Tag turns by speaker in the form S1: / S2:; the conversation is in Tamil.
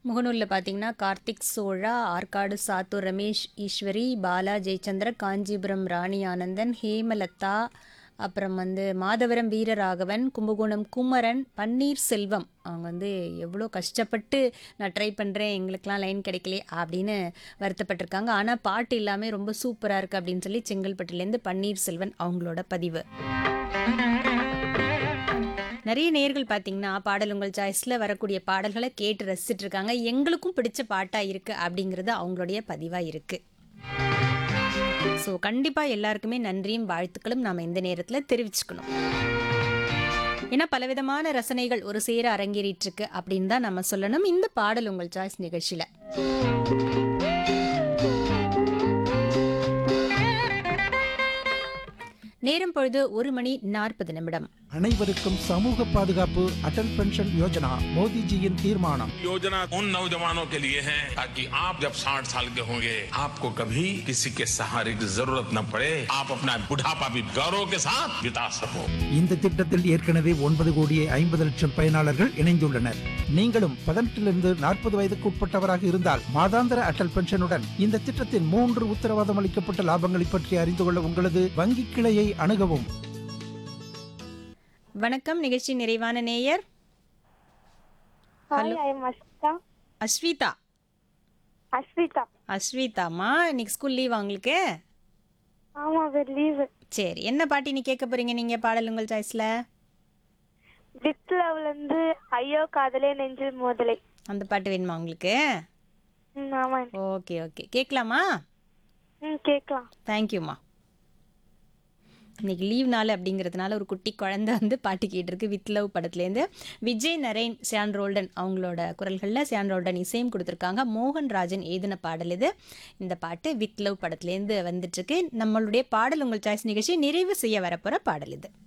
S1: முகநூலில் பார்த்தீங்கன்னா கார்த்திக் சோழா ஆற்காடு சாத்தூர் ரமேஷ் ஈஸ்வரி பாலா ஜெயச்சந்திர காஞ்சிபுரம் ராணி ஆனந்தன் ஹேமலதா அப்புறம் வந்து மாதவரம் வீரராகவன் கும்பகோணம் குமரன் பன்னீர் செல்வம் அவங்க வந்து எவ்வளோ கஷ்டப்பட்டு நான் ட்ரை பண்ணுறேன் எங்களுக்கெலாம் லைன் கிடைக்கலையே அப்படின்னு வருத்தப்பட்டிருக்காங்க ஆனால் பாட்டு எல்லாமே ரொம்ப சூப்பராக இருக்குது அப்படின்னு சொல்லி செங்கல்பட்டுலேருந்து பன்னீர் செல்வன் அவங்களோட பதிவு நிறைய நேர்கள் பார்த்தீங்கன்னா பாடல் உங்கள் சாய்ஸில் வரக்கூடிய பாடல்களை கேட்டு ரசிச்சுட்டு இருக்காங்க எங்களுக்கும் பிடிச்ச பாட்டாக இருக்குது அப்படிங்கிறது அவங்களுடைய பதிவாக இருக்குது ஸோ கண்டிப்பாக எல்லாருக்குமே நன்றியும் வாழ்த்துக்களும் நாம் இந்த நேரத்தில் தெரிவிச்சுக்கணும் ஏன்னா பலவிதமான ரசனைகள் ஒரு சேர அரங்கேறிட்டு இருக்கு அப்படின்னு தான் நம்ம சொல்லணும் இந்த பாடல் உங்கள் சாய்ஸ் நிகழ்ச்சியில் நேரம் பொழுது ஒரு மணி நாற்பது நிமிடம்
S2: அனைவருக்கும் சமூக பாதுகாப்பு அடல் பென்ஷன் யோஜனா மோடிஜியின் தீர்மானம்
S3: योजना उन नौजवानों के लिए है ताकि आप जब 60 साल के होंगे आपको कभी किसी के सहारे की जरूरत न पड़े आप अपना बुढ़ापा भी गौरव के साथ बिता सको
S2: இந்த திட்டத்தில் ஏற்கனவே ஒன்பது கோடியே ஐம்பது லட்சம் பயனாளர்கள் இணைந்துள்ளனர் நீங்களும் பதினெட்டிலிருந்து நாற்பது வயதுக்கு உட்பட்டவராக இருந்தால் மாதாந்திர அடல் பென்ஷனுடன் இந்த திட்டத்தின் மூன்று உத்தரவாதம் அளிக்கப்பட்ட லாபங்களை பற்றி அறிந்து கொள்ள உங்களது வங்கி கிளையை அணுகவும்
S1: வணக்கம் நிகழ்ச்சி நிறைவான நேயர்
S4: hi I am Ashwitha
S1: Ashwitha
S4: Ashwitha
S1: அஸ்விதாம்மா இன்னைக்கு ஸ்கூல் லீவ் உங்களுக்கு
S4: ஆமா வேறு லீவு
S1: சரி என்ன பாட்டி நீ கேட்க போறீங்க நீங்க பாடல் உங்கள் சாய்ஸ்ல
S4: வித் லவ்ல இருந்து ஐயோ காதலே நெஞ்சில் மோதலை
S1: அந்த பாட்டு வேணுமா உங்களுக்கு
S4: ம் ஆமா
S1: ஓகே ஓகே கேட்கலாமா
S4: ம் கேட்கலாம்
S1: தேங்க்யூம்மா இன்னைக்கு லீவ் நாள் அப்படிங்கிறதுனால ஒரு குட்டி குழந்தை வந்து பாட்டு கேட்டிருக்கு வித் லவ் படத்துலேருந்து விஜய் நரேன் சியான் ரோல்டன் அவங்களோட குரல்களில் சியான் ரோல்டன் இசையும் கொடுத்துருக்காங்க மோகன் ராஜன் எழுதின பாடல் இது இந்த பாட்டு வித் லவ் படத்துலேருந்து வந்துட்டுருக்கு நம்மளுடைய பாடல் உங்கள் சாய்ஸ் நிகழ்ச்சி நிறைவு செய்ய வரப்போகிற பாடல் இது